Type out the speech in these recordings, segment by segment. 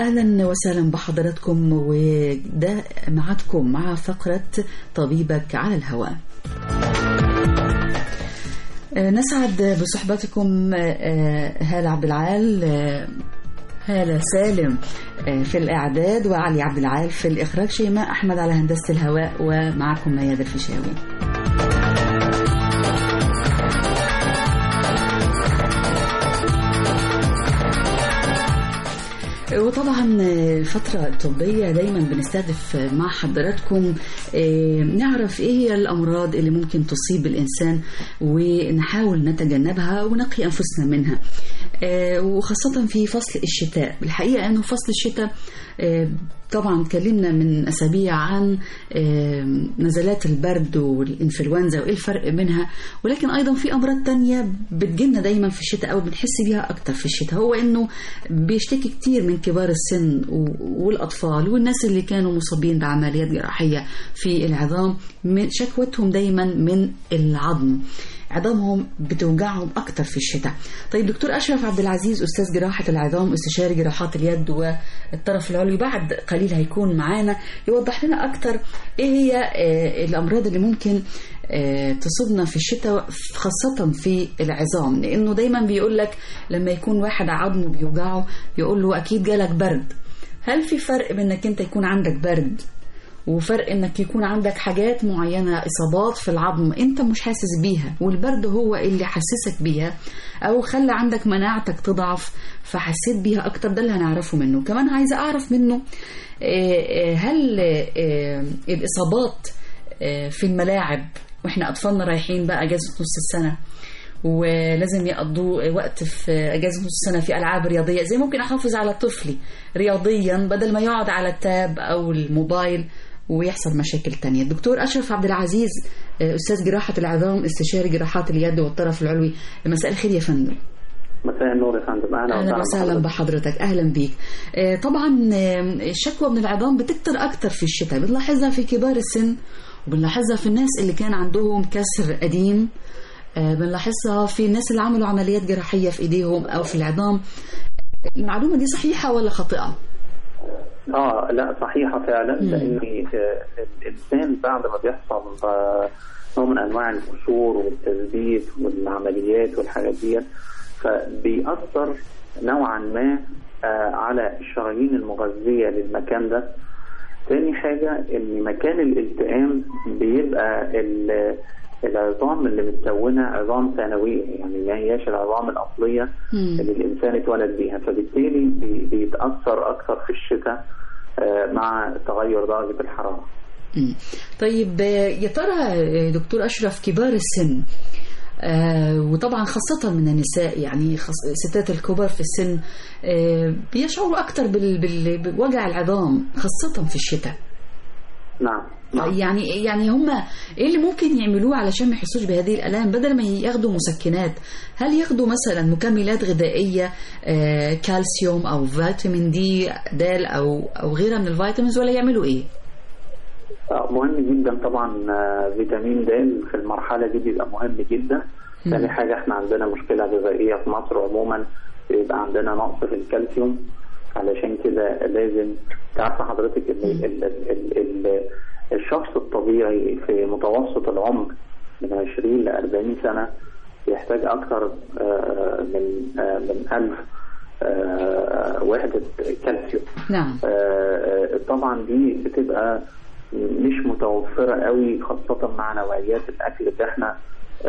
أهلا وسهلا بحضراتكم وده معكم مع فقرة طبيبك على الهواء نسعد بصحبتكم هالة عبد العال هالة سالم في الإعداد وعلي عبد العال في الإخراج شيماء أحمد على هندسة الهواء ومعكم مياد الفيشاوي وطبعا الفترة الطبية دايما بنستهدف مع حضراتكم نعرف ايه هي الأمراض اللي ممكن تصيب الإنسان ونحاول نتجنبها ونقي أنفسنا منها وخاصة في فصل الشتاء الحقيقة أنه فصل الشتاء طبعا اتكلمنا من أسابيع عن نزلات البرد والإنفلونزا وإيه الفرق بينها ولكن أيضا في أمراض تانية بتجينا دايما في الشتاء أو بنحس بيها أكتر في الشتاء هو أنه بيشتكي كتير من كبار السن والأطفال والناس اللي كانوا مصابين بعمليات جراحية في العظام من شكوتهم دايما من العظم عظامهم بتوجعهم اكتر في الشتاء. طيب دكتور اشرف عبد العزيز استاذ جراحه العظام استشاري جراحات اليد والطرف العلوي بعد قليل هيكون معانا يوضح لنا اكتر ايه هي الامراض اللي ممكن تصيبنا في الشتاء خاصة في العظام لأنه دايما بيقول لك لما يكون واحد عظمه بيوجعه يقول له أكيد جالك برد هل في فرق بين انك انت يكون عندك برد وفرق انك يكون عندك حاجات معينة اصابات في العظم انت مش حاسس بيها والبرد هو اللي حسسك بيها او خلى عندك مناعتك تضعف فحسيت بيها اكتر ده اللي هنعرفه منه كمان عايزة اعرف منه هل الاصابات في الملاعب واحنا اطفالنا رايحين بقى اجازة نص السنة ولازم يقضوا وقت في اجازه نص السنه في العاب رياضيه زي ممكن احافظ على طفلي رياضيا بدل ما يقعد على التاب او الموبايل ويحصل مشاكل تانية الدكتور أشرف عبد العزيز أستاذ جراحة العظام استشاري جراحات اليد والطرف العلوي مساء الخير يا فندم مساء النور يا فندم اهلا, أهلا وسهلا بحضرتك اهلا بيك طبعا الشكوى من العظام بتكتر اكتر في الشتاء بنلاحظها في كبار السن وبنلاحظها في الناس اللي كان عندهم كسر قديم بنلاحظها في الناس اللي عملوا عمليات جراحيه في ايديهم او في العظام المعلومه دي صحيحه ولا خاطئه اه لا صحيحة فعلا لان الانسان بعد ما بيحصل نوع من انواع الكسور والتثبيت والعمليات والحاجات دي فبيأثر نوعا ما على الشرايين المغذية للمكان ده تاني حاجة ان مكان الالتئام بيبقى العظام اللي متكونه عظام ثانويه يعني ما هياش العظام الاصليه مم. اللي الانسان اتولد بيها فبالتالي بيتاثر اكثر في الشتاء مع تغير درجه الحراره. مم. طيب يا ترى دكتور اشرف كبار السن آه وطبعا خاصة من النساء يعني ستات الكبار في السن آه بيشعروا أكثر بوجع العظام خاصة في الشتاء. نعم يعني يعني هم ايه اللي ممكن يعملوه علشان ما يحسوش بهذه الالام بدل ما ياخدوا مسكنات هل ياخدوا مثلا مكملات غذائيه آه كالسيوم او فيتامين دي دال او او غيرها من الفيتامينز ولا يعملوا ايه مهم جدا طبعا فيتامين د في المرحله دي بيبقى مهم جدا ثاني حاجه احنا عندنا مشكله غذائيه في مصر عموما بيبقى عندنا نقص في الكالسيوم علشان كده لازم تعرف حضرتك ان ال ال ال ال الشخص الطبيعي في متوسط العمر من 20 ل 40 سنه بيحتاج اكثر من من 1000 وحده كالسيوم. نعم. طبعا دي بتبقى مش متوفره قوي خاصه مع نوعيات الاكل اللي احنا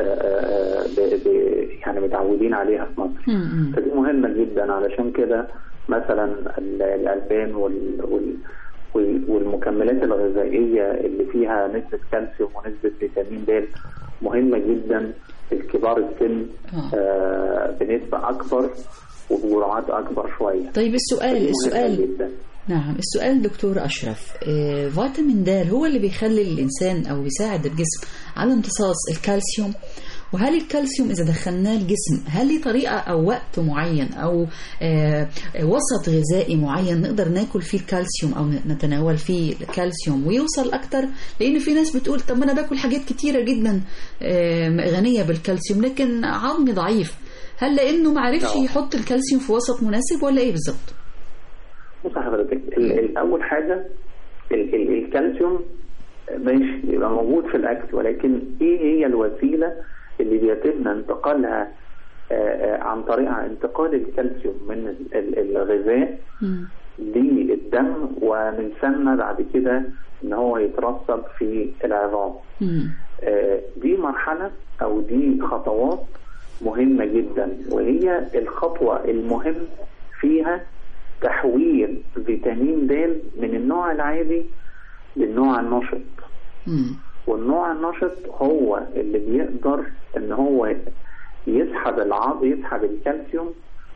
يعني متعودين عليها في مصر. فدي مهمه جدا علشان كده مثلا الالبان وال, وال والمكملات الغذائيه اللي فيها نسبه كالسيوم ونسبه فيتامين د مهمه جدا في الكبار السن آه بنسبه اكبر وبجرعات اكبر شويه. طيب السؤال السؤال جداً. نعم السؤال دكتور أشرف آه فيتامين د هو اللي بيخلي الإنسان أو بيساعد الجسم على امتصاص الكالسيوم وهل الكالسيوم إذا دخلناه الجسم هل ليه طريقة أو وقت معين أو آه وسط غذائي معين نقدر ناكل فيه الكالسيوم أو نتناول فيه الكالسيوم ويوصل أكتر لأن في ناس بتقول طب أنا باكل حاجات كتيرة جدا آه غنية بالكالسيوم لكن عظمي ضعيف هل لأنه معرفش يحط الكالسيوم في وسط مناسب ولا إيه بالظبط؟ بص حضرتك ال- ال- اول حاجه ال- ال- الكالسيوم ماشي يبقى موجود في الاكل ولكن ايه هي الوسيله اللي بيتم انتقالها آه، آه، عن طريقها انتقال الكالسيوم من ال- ال- الغذاء مم. للدم ومن ثم بعد كده ان هو يترسب في العظام مم. آه، دي مرحلة أو دي خطوات مهمة جدا وهي الخطوة المهم فيها تحويل فيتامين د من النوع العادي للنوع النشط مم. والنوع النشط هو اللي بيقدر ان هو يسحب العظم يسحب الكالسيوم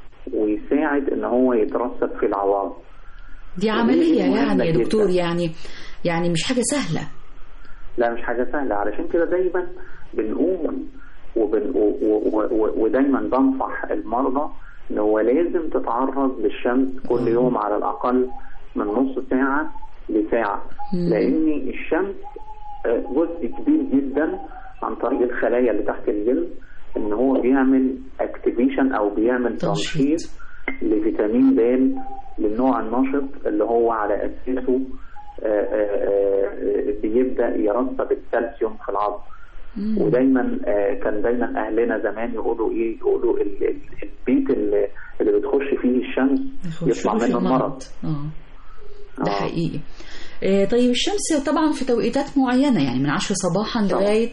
ويساعد ان هو يترسب في العظام دي عملية مهمة يعني يا جداً. دكتور يعني يعني مش حاجة سهلة لا مش حاجة سهلة علشان كده دايما بنقوم وبن و و و ودايما بنصح المرضى ان هو لازم تتعرض للشمس كل يوم على الاقل من نص ساعة لساعة مم. لان الشمس آه، جزء كبير جدا عن طريق الخلايا اللي تحت الجلد ان هو بيعمل اكتيفيشن او بيعمل تنشيط. تنشيط لفيتامين د للنوع النشط اللي هو على اساسه آه، آه، آه، بيبدا يرسب الكالسيوم في العظم مم. ودايما آه، كان دايما اهلنا زمان يقولوا ايه يقولوا ال- ال- البيت اللي, اللي بتخش فيه الشمس يخش يطلع في منه المرض اه ده آه. حقيقي آه، طيب الشمس طبعا في توقيتات معينة يعني من 10 صباحا طبعاً. لغاية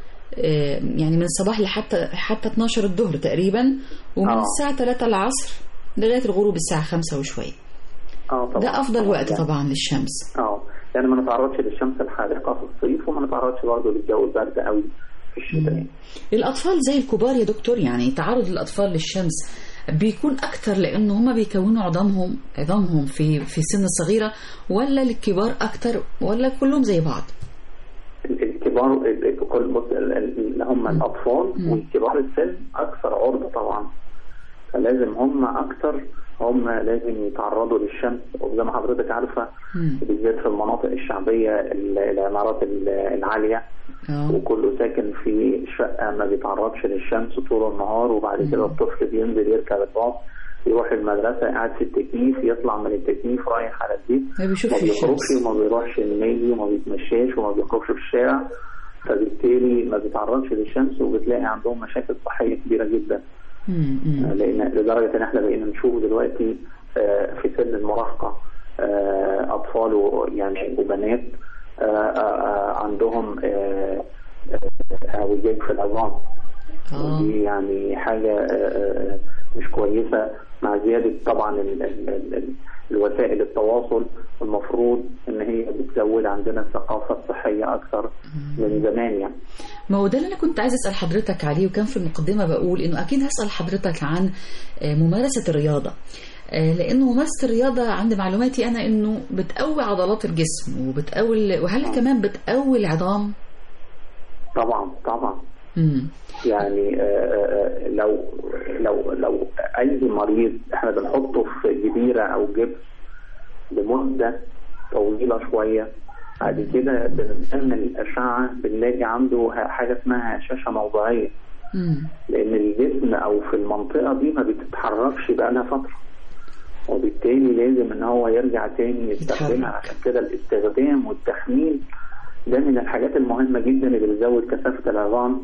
آه، يعني من الصباح لحتى حتى 12 الظهر تقريبا ومن آه. الساعة 3 العصر لغاية الغروب الساعة 5 وشوية اه طبعا ده أفضل وقت يعني- طبعا للشمس اه يعني ما نتعرضش للشمس الحارقه في الصيف وما نتعرضش برضه للجو البارد قوي في الشتاء يعني. الأطفال زي الكبار يا دكتور يعني تعرض الأطفال للشمس بيكون أكتر لأنه هما بيكونوا عظامهم عظامهم في في سن صغيرة ولا الكبار أكتر ولا كلهم زي بعض؟ الكبار ال- ال- كل بص ال- ال- اللي هم الاطفال مم. والكبار السن اكثر عرضه طبعا فلازم هم اكثر هم لازم يتعرضوا للشمس وزي ما حضرتك عارفه مم. بالذات في المناطق الشعبيه ال- العمارات ال- العاليه اه وكله ساكن في شقه ما بيتعرضش للشمس طول النهار وبعد كده الطفل بينزل يركب الباص يروح المدرسه قاعد في التكييف يطلع من التكييف رايح على البيت ما ما بيشوفش بيخرجش الشمس وما بيروحش النادي وما بيتمشاش وما بيخرجش في الشارع فبالتالي ما بيتعرضش للشمس وبتلاقي عندهم مشاكل صحيه كبيره جدا مم، مم. لان لدرجه ان احنا بقينا نشوف دلوقتي آه، في سن المراهقه آه، اطفال و- يعني وبنات آه، آه، آه، عندهم آه، آه، اعوجاج في العظام آه. ودي يعني حاجه آه، آه، مش كويسه مع زياده طبعا ال- ال- ال- ال- الوسائل التواصل المفروض ان هي بتزود عندنا الثقافه الصحيه اكثر من زمان يعني ما هو ده اللي انا كنت عايزه اسال حضرتك عليه وكان في المقدمه بقول انه اكيد هسال حضرتك عن آه، ممارسه الرياضه آه، لانه ممارسه الرياضه عند معلوماتي انا انه بتقوي عضلات الجسم وبتقوي وهل كمان بتقوي العظام؟ طبعا طبعا امم يعني آه، آه، لو لو لو اي مريض احنا بنحطه في جبيره او جبس لمده طويله شويه بعد كده بنعمل الاشعه بنلاقي عنده حاجه اسمها هشاشه موضعيه امم لان الجسم او في المنطقه دي ما بتتحركش بقى لها فتره وبالتالي لازم ان هو يرجع تاني يستخدمها يتحرك. عشان كده الاستخدام والتحميل ده من الحاجات المهمه جدا اللي بتزود كثافه العظام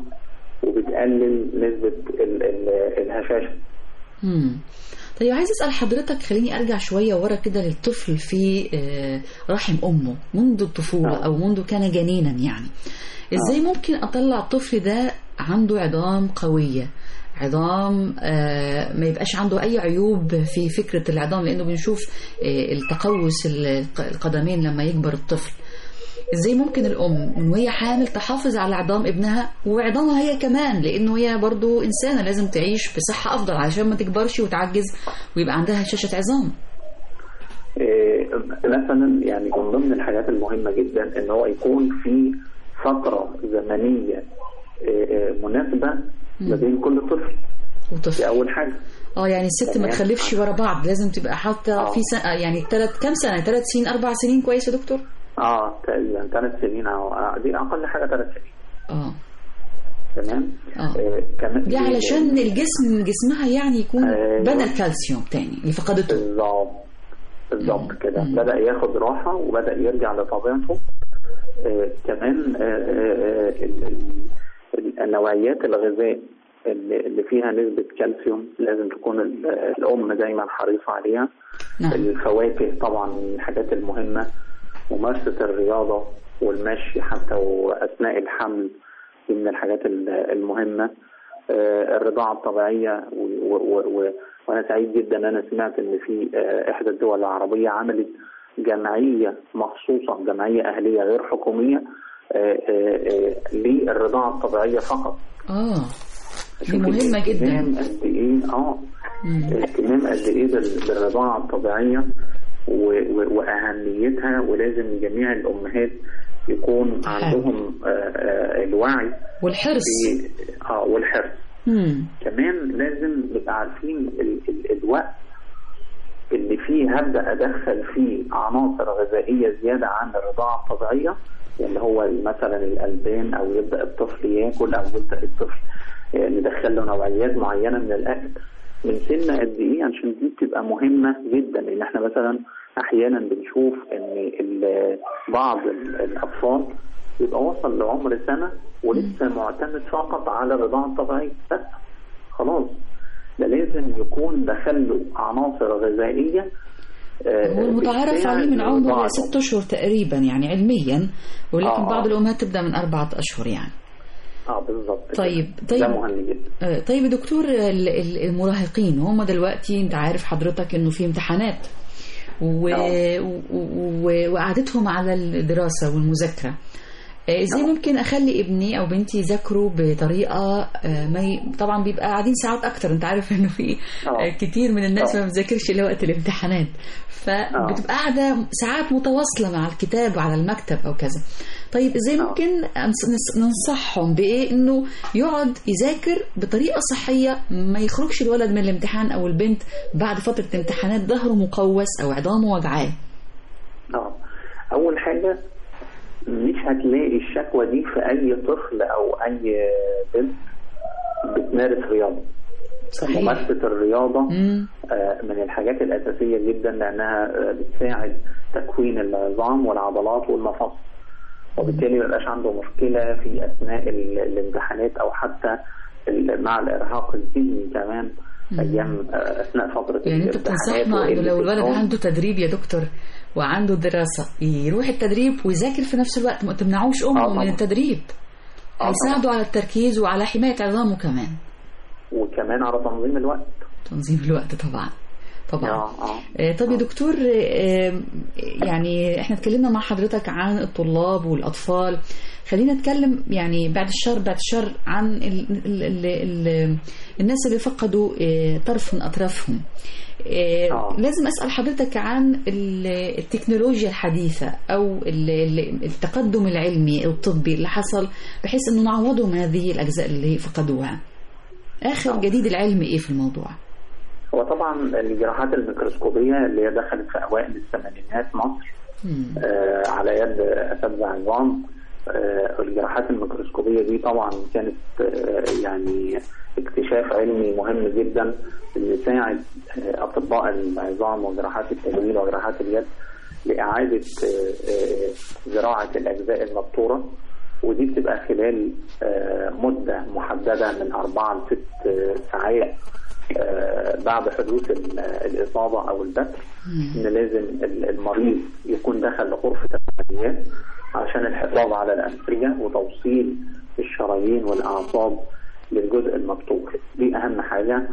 وبتقلل نسبه ال- ال- الهشاشه امم طيب عايز اسال حضرتك خليني ارجع شويه ورا كده للطفل في آه، رحم امه منذ الطفوله آه. او منذ كان جنينا يعني ازاي ممكن اطلع الطفل ده عنده عظام قويه عظام آه، ما يبقاش عنده اي عيوب في فكره العظام لانه بنشوف آه، التقوس الق- القدمين لما يكبر الطفل ازاي ممكن الام من وهي حامل تحافظ على عظام ابنها وعظامها هي كمان لانه هي برضو انسانه لازم تعيش بصحه افضل علشان ما تكبرش وتعجز ويبقى عندها هشاشه عظام إيه، مثلا يعني من ضمن الحاجات المهمه جدا ان هو يكون في فتره زمنيه إيه، إيه، مناسبه ما بين كل طفل دي وطفل اول حاجه اه يعني الست ما تمام. تخلفش ورا بعض لازم تبقى حاطه آه. في سنة يعني ثلاث كام سنه ثلاث سنين اربع سنين كويس يا دكتور اه تقريبا ثلاث سنين او آه، دي اقل حاجه ثلاث سنين اه تمام اه إيه، كمان دي علشان الجسم جسمها يعني يكون أيوة. بنى الكالسيوم تاني اللي فقدته بالظبط بالظبط كده بدأ ياخد راحة وبدأ يرجع لطبيعته آه كمان آه آه ال- ال- ال- النوعيات الغذاء اللي اللي فيها نسبة كالسيوم لازم تكون ال- الأم دايما حريصة عليها نعم الفواكه طبعا من الحاجات المهمة ممارسة الرياضة والمشي حتى وأثناء الحمل دي من الحاجات ال- المهمة آه، الرضاعة الطبيعية و- و- و- وأنا سعيد جدا أن أنا سمعت إن في آه، إحدى الدول العربية عملت جمعية مخصوصة جمعية أهلية غير حكومية آه، آه، آه، للرضاعة الطبيعية فقط اه دي شوف مهمة جدا الاهتمام قد إيه آه مم. الاهتمام قد ايه بال- بالرضاعه الطبيعيه و- و- واهميتها ولازم جميع الامهات يكون عندهم آه، آه، الوعي والحرص في اه والحرص مم. كمان لازم نبقى عارفين ال ال الوقت اللي فيه هبدا ادخل فيه عناصر غذائيه زياده عن الرضاعه الطبيعيه اللي هو مثلا الالبان او يبدا الطفل ياكل او يبدا الطفل آه، ندخل له نوعيات معينه من الاكل من سن قد ايه عشان دي بتبقى مهمه جدا لان احنا مثلا احيانا بنشوف ان ال- بعض ال- الاطفال يبقى وصل لعمر سنه ولسه معتمد فقط على الرضاعه الطبيعيه بس خلاص ده لازم يكون دخل له عناصر غذائيه آه، هو المتعارف بتساعد عليه من عمر الرضاعة. ست أشهر تقريبا يعني علميا ولكن آه. بعض الأمهات تبدأ من أربعة أشهر يعني اه بالظبط كده. طيب ده طيب مهم جدا آه، طيب يا دكتور ال- ال- المراهقين هم دلوقتي انت عارف حضرتك انه في امتحانات و... آه. و... و... وقعدتهم على الدراسة والمذاكرة آه، ازاي آه. ممكن اخلي ابني او بنتي يذاكروا بطريقه آه، ما ي... طبعا بيبقى قاعدين ساعات اكتر انت عارف انه في آه. آه، كتير من الناس آه. ما بتذاكرش الا وقت الامتحانات فبتبقى قاعده ساعات متواصله مع الكتاب وعلى المكتب او كذا طيب ازاي آه. ممكن أنص- نص- ننصحهم بايه انه يقعد يذاكر بطريقه صحيه ما يخرجش الولد من الامتحان او البنت بعد فتره امتحانات ظهره مقوس او عظامه وجعاه اه اول حاجه مش هتلاقي الشكوى دي في اي طفل او اي بنت بتمارس رياضه صحيح ممارسه الرياضه مم. آه، من الحاجات الاساسيه جدا لانها آه، بتساعد تكوين العظام والعضلات والمفاصل وبالتالي ما يبقاش عنده مشكله في اثناء ال- الامتحانات او حتى ال- مع الارهاق الذهني كمان ايام آه، اثناء فتره يعني انت الامتحانات بتنصحنا انه لو وقلة الولد النوم. عنده تدريب يا دكتور وعنده دراسة يروح التدريب ويذاكر في نفس الوقت ما تمنعوش آه امه طبعا. من التدريب آه هيساعده على التركيز وعلى حماية عظامه كمان وكمان على تنظيم الوقت تنظيم الوقت طبعا طبعا اه اه آه، طب يا دكتور آه، يعني احنا اتكلمنا مع حضرتك عن الطلاب والاطفال خلينا نتكلم يعني بعد الشر بعد الشر عن ال ال ال ال الناس اللي فقدوا آه، طرف من اطرافهم آه، آه. لازم اسال حضرتك عن ال- التكنولوجيا الحديثه او ال- ال- التقدم العلمي الطبي اللي حصل بحيث انه نعوضهم هذه الاجزاء اللي فقدوها اخر آه. جديد العلم ايه في الموضوع هو طبعا الجراحات الميكروسكوبية اللي هي دخلت في أوائل الثمانينات مصر مم. آه على يد أساتذة عظام آه الجراحات الميكروسكوبية دي طبعا كانت آه يعني اكتشاف علمي مهم جدا اللي ساعد آه أطباء العظام وجراحات التجميل وجراحات اليد لإعادة آه آه زراعة الأجزاء المبتورة ودي بتبقى خلال آه مدة محددة من أربعة لست آه ساعات آه، بعد حدوث ال- الإصابة أو البتر إن لازم ال- المريض يكون دخل لغرفة العمليات عشان الحفاظ على الأنسجة وتوصيل الشرايين والأعصاب للجزء المبتور دي أهم حاجة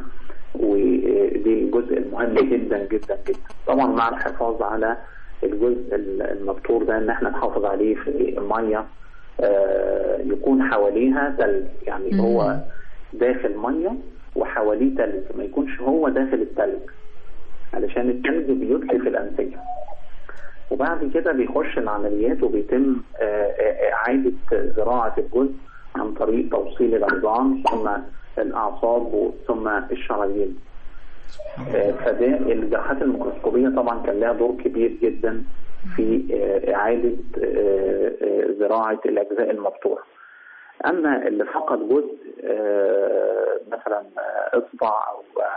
ودي الجزء المهم جدا جدا جدا طبعا مع الحفاظ على الجزء ال- المبتور ده ان احنا نحافظ عليه في ميه آه، يكون حواليها تلج يعني مم. هو داخل ميه وحواليه تلج ما يكونش هو داخل التلج علشان التلج بيتلف الانسجه وبعد كده بيخش العمليات وبيتم آه، آه، اعاده زراعه الجزء عن طريق توصيل العظام ثم الاعصاب ثم الشرايين آه، فده الجراحات الميكروسكوبيه طبعا كان لها دور كبير جدا في آه، اعاده آه، آه، زراعه الاجزاء المفتوحه اما اللي فقد جزء آه، مثلا آه، اصبع او آه،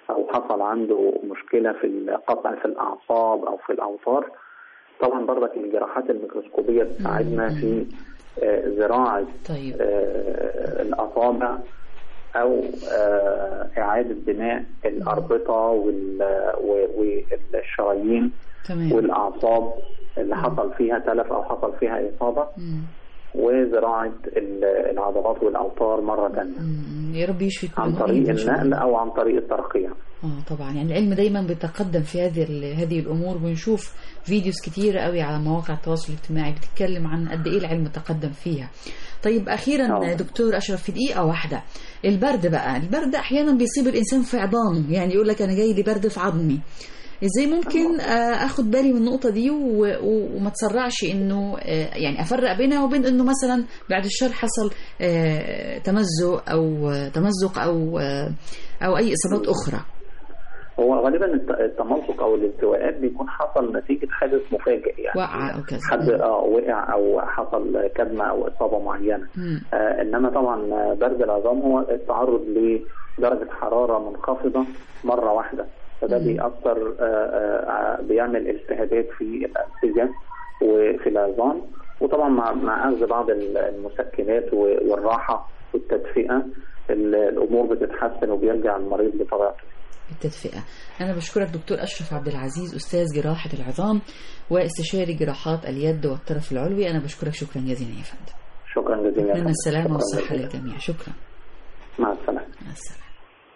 او حصل عنده مشكله في القطع في الاعصاب او في الاوتار طبعا برضك الجراحات الميكروسكوبيه بتساعدنا في آه، زراعه طيب آه، الاصابع او آه، اعاده بناء الاربطه وال- و- والشرايين تمام والاعصاب اللي حصل فيها تلف او حصل فيها اصابه مم. وزراعه ال- العضلات والاوتار مره ثانيه مم. يا رب يشفي كل عن مريض طريق إن شاء الله. النقل او عن طريق الترقيع اه طبعا يعني العلم دايما بيتقدم في هذه ال- هذه الامور ونشوف فيديوز كتير قوي على مواقع التواصل الاجتماعي بتتكلم عن قد ايه العلم تقدم فيها طيب اخيرا آه. دكتور اشرف في دقيقه واحده البرد بقى البرد احيانا بيصيب الانسان في عظامه يعني يقول لك انا جاي لي برد في عظمي ازاي ممكن آه، اخد بالي من النقطه دي و- و- وما تسرعش انه آه، يعني افرق بينها وبين انه مثلا بعد الشر حصل آه، تمزق او آه، تمزق او آه، او اي اصابات اخرى هو غالبا الت- التمزق او الالتواءات بيكون حصل نتيجه حادث مفاجئ يعني وقع او كذا حد اه وقع او حصل كدمه او اصابه معينه مم. آه انما طبعا برد العظام هو التعرض لدرجه حراره منخفضه مره واحده فده مم. بيأثر آه آه بيعمل التهابات في الأنسجة وفي العظام وطبعا مع مع أخذ بعض المسكنات و- والراحة والتدفئة ال- الأمور بتتحسن وبيرجع المريض لطبيعته التدفئة أنا بشكرك دكتور أشرف عبد العزيز أستاذ جراحة العظام واستشاري جراحات اليد والطرف العلوي أنا بشكرك شكرا جزيلا يا فندم شكرا جزيلا يا أتمنى فندم. السلامة شكراً والصحة جزيلاً. للجميع شكرا مع السلامة مع السلامة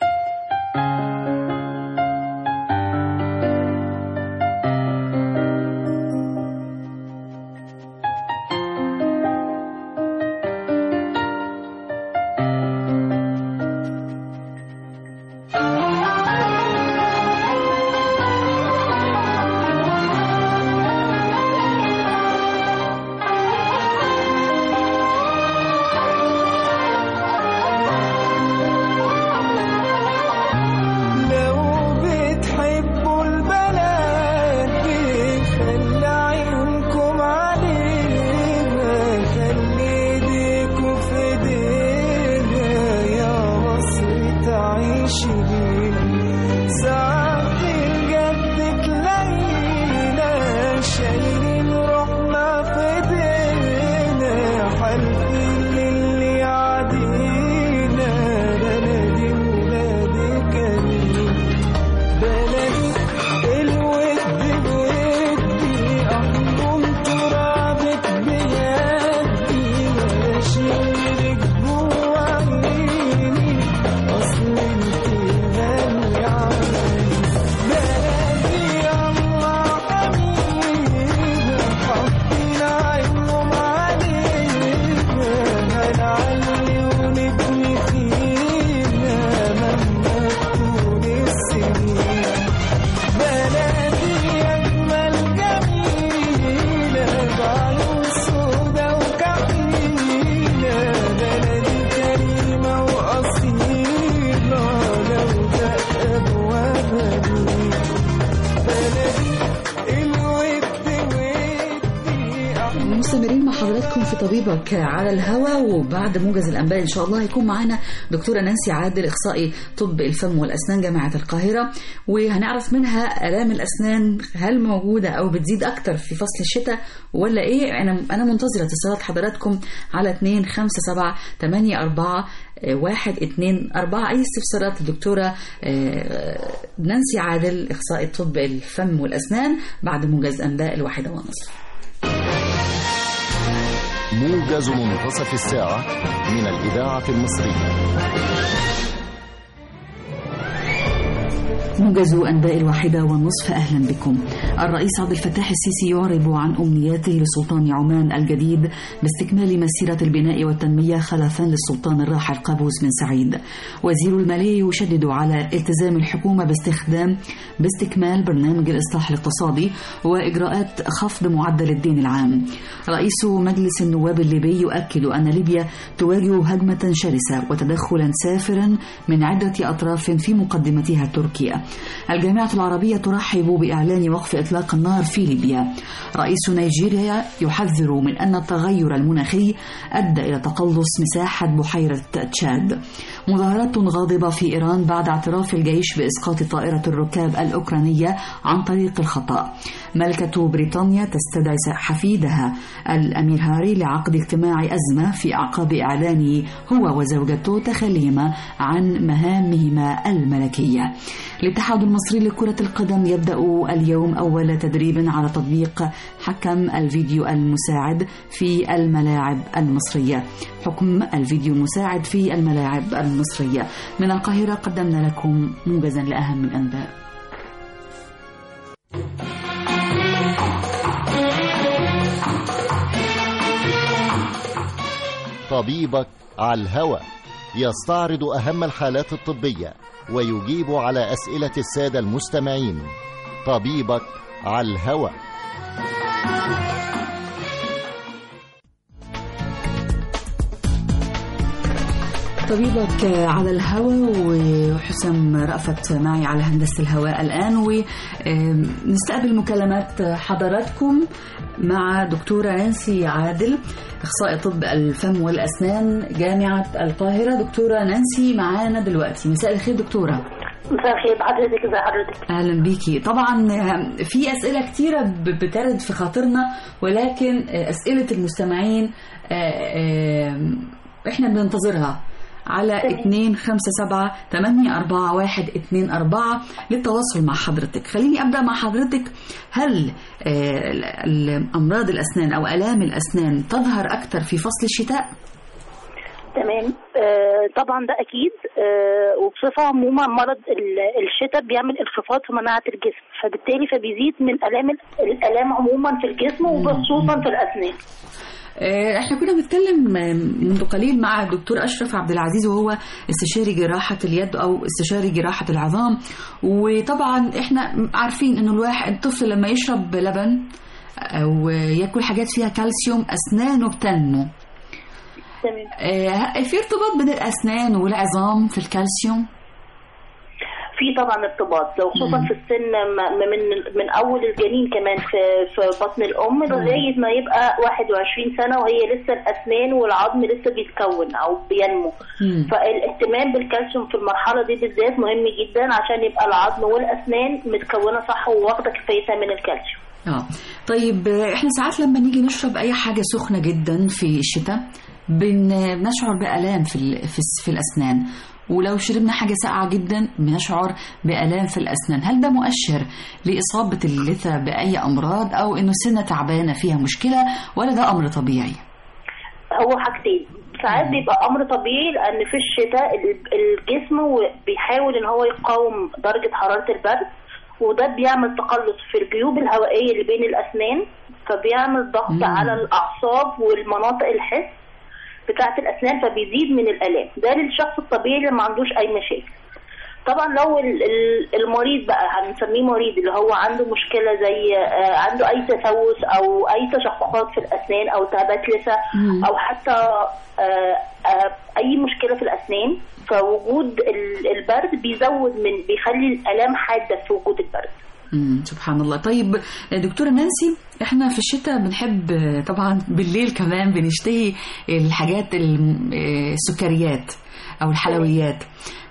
لو بتحبوا البلد دي خلي عيونكم علينا خلي ايديكوا في ايدينا يا مصر تعيشي بينا ساعات الجد تلاقينا شايلين روحنا في ايدينا حالفين للي يعدينا بلدي ولادي كريم بلدي الود بودي أحضن ترابك بيدي ولا شيلك جوا عيني أصل انت غالي علي بلدي الله حبيبة حاطين عينهم علينا هنعلي ونبني فينا مهما تكون السنين بلدي أجمل جميلة بعيون سودا وكحيلة بلدي كريمة وأصيلة لو دق أبوابها دي بلدي الود ودي أحلى مستمرين مع حضراتكم في طبيبك على الهواء وبعد موجز الانباء ان شاء الله هيكون معانا دكتوره نانسي عادل اخصائي طب الفم والاسنان جامعه القاهره وهنعرف منها الام الاسنان هل موجوده او بتزيد اكتر في فصل الشتاء ولا ايه انا انا منتظره اتصالات حضراتكم على 2 5 7 8 4 واحد اتنين أربعة أي استفسارات الدكتورة آه، نانسي عادل إخصائي طب الفم والأسنان بعد موجز أنباء الواحدة ونصف موجز منتصف الساعة من الإذاعة المصرية موجز أنباء الواحدة والنصف أهلا بكم الرئيس عبد الفتاح السيسي يعرب عن أمنياته لسلطان عمان الجديد باستكمال مسيرة البناء والتنمية خلفا للسلطان الراحل قابوس بن سعيد وزير المالية يشدد على التزام الحكومة باستخدام باستكمال برنامج الإصلاح الاقتصادي وإجراءات خفض معدل الدين العام رئيس مجلس النواب الليبي يؤكد أن ليبيا تواجه هجمة شرسة وتدخلا سافرا من عدة أطراف في مقدمتها تركيا الجامعة العربية ترحب بإعلان وقف إطلاق النار في ليبيا رئيس نيجيريا يحذر من أن التغير المناخي أدى إلى تقلص مساحة بحيرة تشاد مظاهرات غاضبة في إيران بعد اعتراف الجيش بإسقاط طائرة الركاب الأوكرانية عن طريق الخطأ ملكة بريطانيا تستدعي حفيدها الأمير هاري لعقد اجتماع أزمة في أعقاب إعلانه هو وزوجته تخليهما عن مهامهما الملكية الاتحاد المصري لكرة القدم يبدأ اليوم أول تدريب على تطبيق حكم الفيديو المساعد في الملاعب المصرية حكم الفيديو المساعد في الملاعب المصرية من القاهرة قدمنا لكم موجزا لأهم الأنباء طبيبك على الهوى يستعرض أهم الحالات الطبية ويجيب على أسئلة السادة المستمعين طبيبك على الهوى طبيبك على الهواء وحسام رأفت معي على هندسة الهواء الآن ونستقبل مكالمات حضراتكم مع دكتورة نانسي عادل أخصائي طب الفم والأسنان جامعة القاهرة دكتورة نانسي معانا دلوقتي مساء الخير دكتورة مساء الخير حضرتك ازي حضرتك اهلا بيكي طبعا في اسئله كتيره بترد في خاطرنا ولكن اسئله المستمعين احنا بننتظرها على 2 5 7 8 4 1 2 4 للتواصل مع حضرتك خليني أبدأ مع حضرتك هل أمراض الأسنان أو ألام الأسنان تظهر أكثر في فصل الشتاء؟ تمام آه طبعا ده اكيد آه وبصفه عموما مرض الشتاء بيعمل انخفاض في مناعه الجسم فبالتالي فبيزيد من الام الالام عموما في الجسم وخصوصا في الاسنان احنا كنا بنتكلم منذ قليل مع الدكتور اشرف عبد العزيز وهو استشاري جراحه اليد او استشاري جراحه العظام وطبعا احنا عارفين انه الواحد الطفل لما يشرب لبن او ياكل حاجات فيها كالسيوم اسنانه بتنمو تمام في ارتباط بين الاسنان والعظام في الكالسيوم في طبعا ارتباط لو خصوصا في السن من من اول الجنين كمان في في بطن الام لغايه ما يبقى 21 سنه وهي لسه الاسنان والعظم لسه بيتكون او بينمو فالاهتمام بالكالسيوم في المرحله دي بالذات مهم جدا عشان يبقى العظم والاسنان متكونه صح وواخده كفايتها من الكالسيوم اه طيب احنا ساعات لما نيجي نشرب اي حاجه سخنه جدا في الشتاء بنشعر بالام في في, في الاسنان ولو شربنا حاجة ساقعة جدا بنشعر بآلام في الأسنان هل ده مؤشر لإصابة اللثة بأي أمراض أو إنه سنة تعبانة فيها مشكلة ولا ده أمر طبيعي؟ هو حاجتين ساعات بيبقى امر طبيعي لان في الشتاء الجسم بيحاول ان هو يقاوم درجه حراره البرد وده بيعمل تقلص في الجيوب الهوائيه اللي بين الاسنان فبيعمل ضغط مم. على الاعصاب والمناطق الحس بتاعه الاسنان فبيزيد من الالام ده للشخص الطبيعي اللي ما عندوش اي مشاكل طبعا لو ال- ال- المريض بقى هنسميه مريض اللي هو عنده مشكله زي آه، عنده اي تسوس او اي تشققات في الاسنان او التهابات لثه مم. او حتى آه، آه، اي مشكله في الاسنان فوجود ال- البرد بيزود من بيخلي الالام حاده في وجود البرد مم. سبحان الله طيب دكتورة نانسي احنا في الشتاء بنحب طبعا بالليل كمان بنشتهي الحاجات الم- السكريات او الحلويات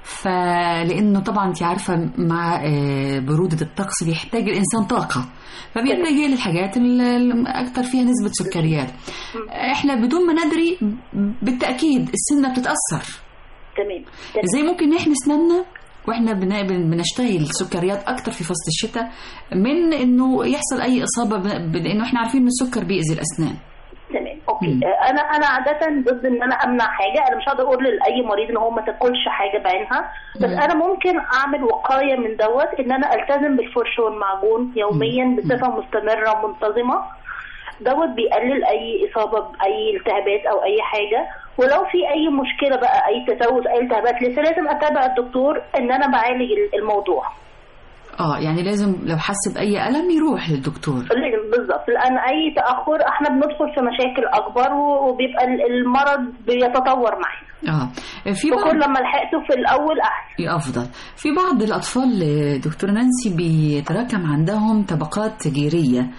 فلانه طبعا انت عارفه مع آه، بروده الطقس بيحتاج الانسان طاقه فبيتجه للحاجات الاكثر فيها نسبه سكريات احنا بدون ما ندري بالتاكيد السنه بتتاثر تمام تمام. زي ممكن نحمي اسناننا واحنا بن- بن- بنشتهي السكريات اكتر في فصل الشتاء من انه يحصل اي اصابه ب- لانه احنا عارفين ان السكر بيأذي الاسنان تمام اوكي مم. آه، انا انا عاده ضد ان انا امنع حاجه انا مش هقدر اقول لاي مريض ان هو ما تاكلش حاجه بعينها بس مم. انا ممكن اعمل وقايه من دوت ان انا التزم بالفرش والمعجون يوميا بصفه مستمره ومنتظمه دوت بيقلل اي اصابه باي التهابات او اي حاجه ولو في اي مشكله بقى اي تسوس اي التهابات لسه لازم اتابع الدكتور ان انا بعالج الموضوع اه يعني لازم لو حس باي الم يروح للدكتور لازم بالظبط لان اي تاخر احنا بندخل في مشاكل اكبر وبيبقى المرض بيتطور معانا اه في بعض وكل ما لحقته في الاول احسن افضل في بعض الاطفال آه، دكتور نانسي بيتراكم عندهم طبقات جيريه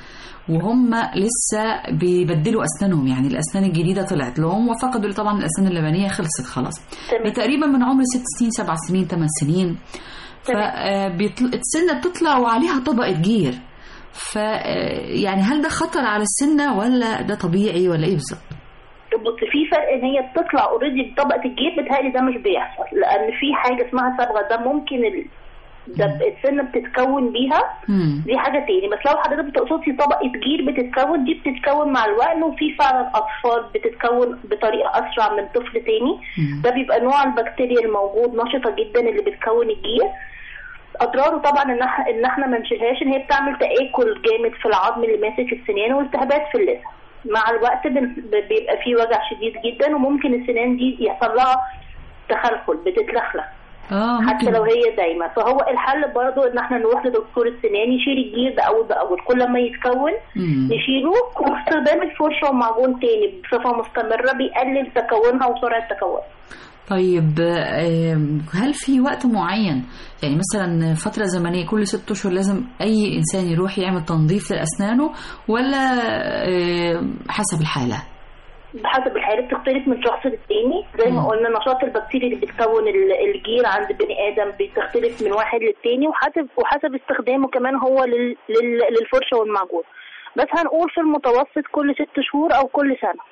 وهم لسه بيبدلوا اسنانهم يعني الاسنان الجديده طلعت لهم وفقدوا طبعا الاسنان اللبنيه خلصت خلاص تمام. تقريبا من عمر ست سنين سبع سنين ثمان سنين فالسنه بتطلع وعليها طبقه جير ف آه، يعني هل ده خطر على السنه ولا ده طبيعي ولا ايه بالظبط؟ بص في فرق ان هي بتطلع اوريدي بطبقه الجيب بتهيألي ده مش بيحصل لان في حاجه اسمها صبغه ده ممكن ال... ده السنه بتتكون بيها مم. دي حاجه تاني بس لو حضرتك بتقصدي طبقه جير بتتكون دي بتتكون مع الوقت وفي فعلا اطفال بتتكون بطريقه اسرع من طفل تاني مم. ده بيبقى نوع البكتيريا الموجود نشطه جدا اللي بتكون الجير اضراره طبعا ان احنا ان احنا ما نشيلهاش ان هي بتعمل تاكل جامد في العظم اللي ماسك السنان والتهابات في اللثه مع الوقت بن- ب- بيبقى فيه وجع شديد جدا وممكن السنان دي يحصل لها تخلخل بتتلخلخ اه حتى ممكن لو هي دايمه فهو الحل برضو ان احنا نروح لدكتور السنان يشيل الجير ده اول باول كل ما يتكون مم. نشيله واستخدام الفرشه ومعجون تاني بصفه مستمره بيقلل تكونها وسرعه تكونها طيب آم، هل في وقت معين يعني مثلا فترة زمنية كل ست أشهر لازم أي إنسان يروح يعمل تنظيف لأسنانه ولا آم، حسب الحالة؟ بحسب الحاله بتختلف من شخص للتاني زي ما مم. قلنا نشاط البكتيريا اللي بتكون ال- الجير عند بني ادم بتختلف من واحد للتاني وحسب وحسب استخدامه كمان هو لل لل للفرشه والمعجون بس هنقول في المتوسط كل ست شهور او كل سنه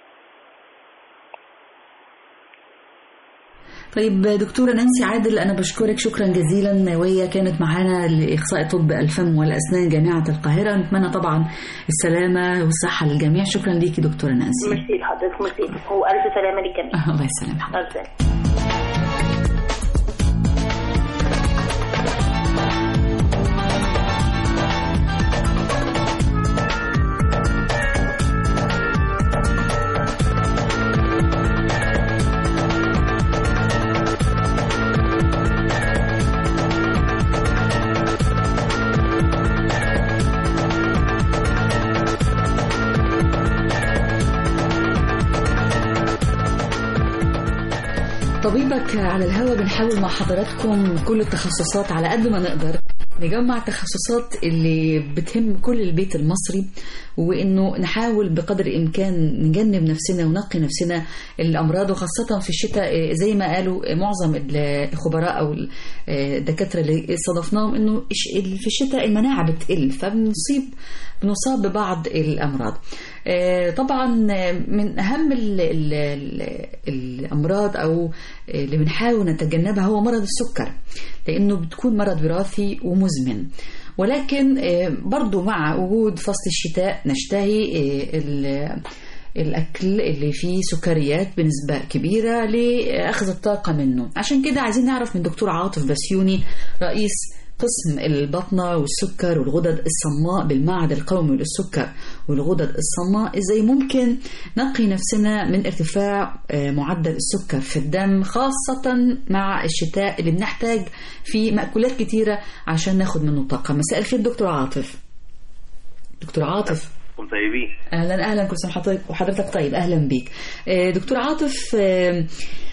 طيب دكتورة نانسي عادل أنا بشكرك شكرا جزيلا وهي كانت معانا لإخصائي طب الفم والأسنان جامعة القاهرة نتمنى طبعا السلامة والصحة للجميع شكرا ليكي دكتورة نانسي ميرسي لحضرتك ميرسي هو الف سلامه للجميع الله يسلمك الف سلامه طبيبك على الهوا بنحاول مع حضراتكم كل التخصصات على قد ما نقدر نجمع التخصصات اللي بتهم كل البيت المصري وانه نحاول بقدر الامكان نجنب نفسنا ونقي نفسنا الامراض وخاصه في الشتاء آه، زي ما قالوا معظم الخبراء او الدكاتره اللي استضفناهم انه إش- في الشتاء المناعه بتقل فبنصيب بنصاب ببعض الامراض آه، طبعا آه، من اهم ال ال ال الامراض او اللي بنحاول نتجنبها هو مرض السكر لانه بتكون مرض وراثي ومزمن ولكن آه، برضو مع وجود فصل الشتاء نشتهي آه، ال- الأكل اللي فيه سكريات بنسبة كبيرة لأخذ الطاقة منه عشان كده عايزين نعرف من دكتور عاطف بسيوني رئيس قسم البطنة والسكر والغدد الصماء بالمعهد القومي للسكر والغدد الصماء ازاي ممكن نقي نفسنا من ارتفاع آه، معدل السكر في الدم خاصة مع الشتاء اللي بنحتاج فيه مأكولات كتيرة عشان ناخد منه طاقة مساء الخير دكتور عاطف دكتور عاطف كنتم طيبين اهلا اهلا كل سنه وحضرتك وحضرتك طيب اهلا بيك آه، دكتور عاطف آه،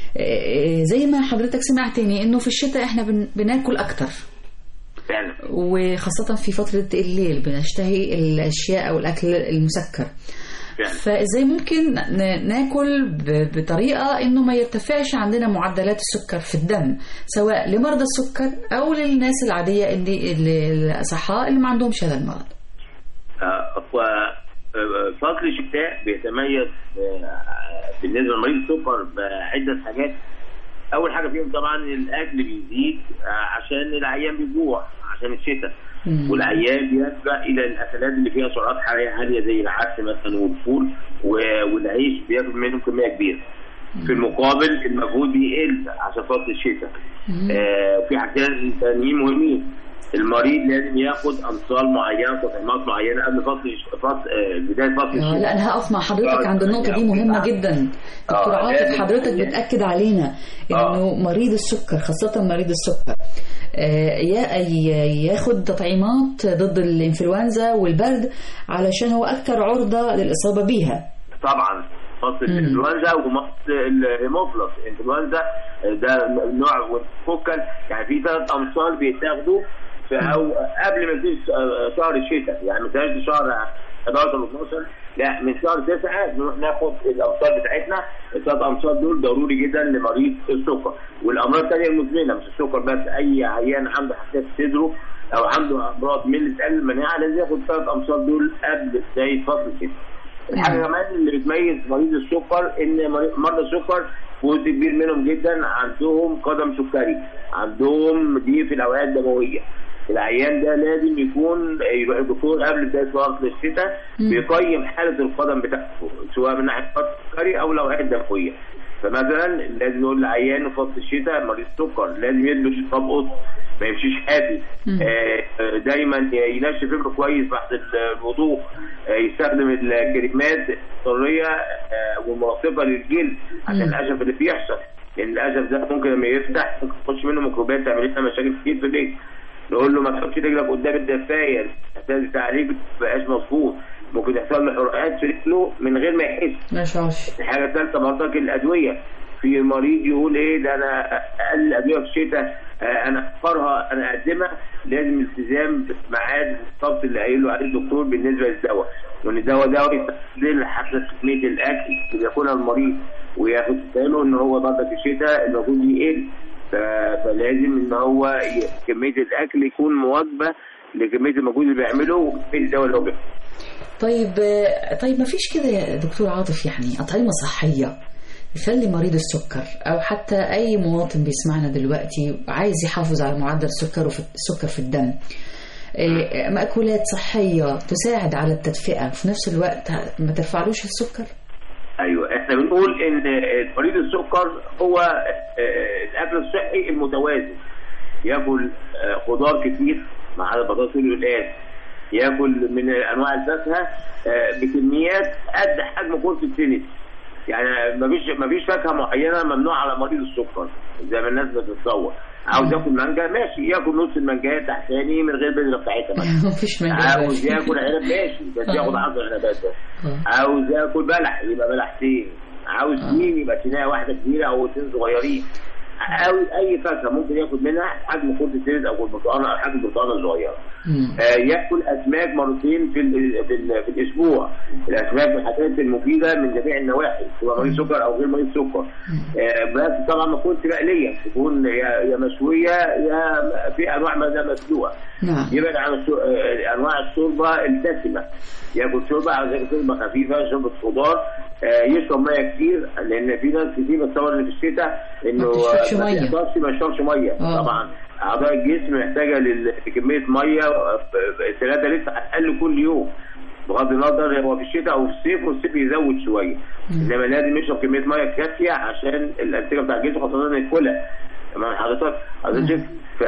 آه، زي ما حضرتك سمعتني انه في الشتاء احنا بن- بناكل اكتر فعلا وخاصة في فترة الليل بنشتهي الأشياء أو الأكل المسكر فعلا فإزاي ممكن ن- ناكل ب- بطريقة إنه ما يرتفعش عندنا معدلات السكر في الدم سواء لمرضى السكر أو للناس العادية اللي اللي- الأصحاء اللي ما عندهمش هذا المرض آه، ف آه، فصل الشتاء بيتميز آه، بالنسبه لمريض السكر بعده حاجات اول حاجه فيهم طبعا الاكل بيزيد آه، عشان العيان بيجوع عشان الشتاء مم. والعيان بيلجا الى الاكلات اللي فيها سعرات حراريه عاليه زي العدس مثلا والفول و- والعيش بياكل منهم كميه كبيره في المقابل المجهود بيقل عشان فصل الشتاء آه في حاجتين تانيين مهمين المريض لازم ياخد امثال معينه تطعيمات معينه قبل فصل الش- فصل آه بدايه فصل آه الشتاء لا انا هقف مع حضرتك آه، عند النقطه دي مهمه جدا دكتور آه، عاطف لازم- حضرتك بتاكد علينا انه مريض السكر خاصه مريض السكر آه، يا ي- ياخد تطعيمات ضد الانفلونزا والبرد علشان هو اكثر عرضه للاصابه بيها طبعا فصل الانفلونزا وفصل الهيموفلس الانفلونزا ده نوع والفوكل يعني في ثلاث امثال بيتاخدوا في أو قبل ما يبتدي شهر الشتاء يعني ما تنساش شهر 11 و 12 لا من شهر 9 بنروح ناخد الامصار بتاعتنا الثلاث امصار دول ضروري جدا لمريض السكر والامراض الثانيه المزمنه مش السكر بس اي عيان عنده حساسيه في صدره او عنده امراض من اللي تقلل المناعه لازم ياخد الثلاث امصار دول قبل بدايه فصل الشتاء. الحاجه كمان اللي بتميز مريض السكر ان مريض- مرضى السكر جزء كبير منهم جدا عندهم قدم سكري عندهم ضيق في الاوعيه الدمويه العيان ده لازم يكون يروح الدكتور قبل بدايه فصل الشتاء بيقيم حاله القدم بتاعته سواء من ناحيه قدم سكري او الاوعيه الدمويه فمثلا لازم نقول للعيان في فصل الشتاء مريض السكر لازم يلبس شراب قط ما يمشيش حافي آه، آه، دايما ينشف رجله كويس بعد الوضوء آه، يستخدم الكريمات الطريه آه، والمرطبه للجلد عشان القشف اللي بيحصل لان القشف ده ممكن لما يفتح ممكن تخش منه ميكروبات تعمل لنا مشاكل كتير في الرجل نقول له ما تحطش رجلك قدام الدفايه الاحساس بتاع رجلك ما بقاش مظبوط ممكن يحصل له حرقات في رجله من غير ما يحس ما شاءش الحاجه الثالثه برضك الادويه في مريض يقول ايه ده انا اقل الادويه في الشتاء آه، انا اختارها انا اقدمها لازم التزام بميعاد بالظبط اللي قايل له عليه الدكتور بالنسبه للدواء وان الدواء ده يستخدم حسب كميه الاكل اللي بياكلها المريض وياخد باله ان هو برضك في الشتاء المفروض يقل ف- فلازم ان هو ي- كميه الاكل يكون مواكبه لكميه المجهود اللي بيعمله وكميه الدواء اللي هو بياخده طيب آه، طيب ما فيش كده يا دكتور عاطف يعني أطعمة صحية يخلي مريض السكر أو حتى أي مواطن بيسمعنا دلوقتي عايز يحافظ على معدل سكره في السكر في الدم آه، مأكولات صحية تساعد على التدفئة وفي نفس الوقت ما ترفعلوش السكر ايوه احنا بنقول ان مريض السكر هو آه، الاكل الصحي المتوازن ياكل آه، خضار كتير مع البطاطس والقلقاس ياكل من انواع الفاكهه آه، بكميات قد حجم كرة التنس يعني مفيش مفيش فاكهه معينه ممنوع على مريض السكر زي ما الناس بتتصور عاوز ياكل مانجا ماشي ياكل نص المانجا تحتاني من غير البذره بتاعتها مثلا مفيش مانجا عاوز دلوقتي. ياكل عنب ماشي بس آه. ياخد عصر عنبات بس آه. عاوز ياكل بلح يبقى بلحتين عاوز سنين يبقى سنايه واحده كبيره او اتنين صغيرين عاوز اي فاكهه ممكن ياخد منها حجم كرة التنس او البرتقانه او حجم البرتقانه الصغيره مم. آه، ياكل اسماك مرتين في ال في, ال في الاسبوع الاسماك من الحاجات المفيده من جميع النواحي سواء مريض سكر او غير مريض سكر آه، بس طبعا ما تكونش مقليه تكون يا يا مشويه يا في انواع منها مسلوقه نعم يبعد عن الشو... آه، انواع الشوربه الدسمه ياكل شوربه عاوز ياكل شوربه خفيفه شوربه خضار آه، يشرب ميه كتير لان في ناس كتير بتصور ان في الشتاء انه ما بتشربش ما مية. يقدرش ما يشربش ميه آه. طبعا اعضاء الجسم محتاجه لل- لكميه ميه 3 لتر على الاقل كل يوم بغض النظر هو في الشتاء او في الصيف والصيف يزود شويه انما لازم يشرب كميه ميه كافيه عشان الانسجه بتاع الجسم خاصه انه ياكلها تمام حضرتك حضرتك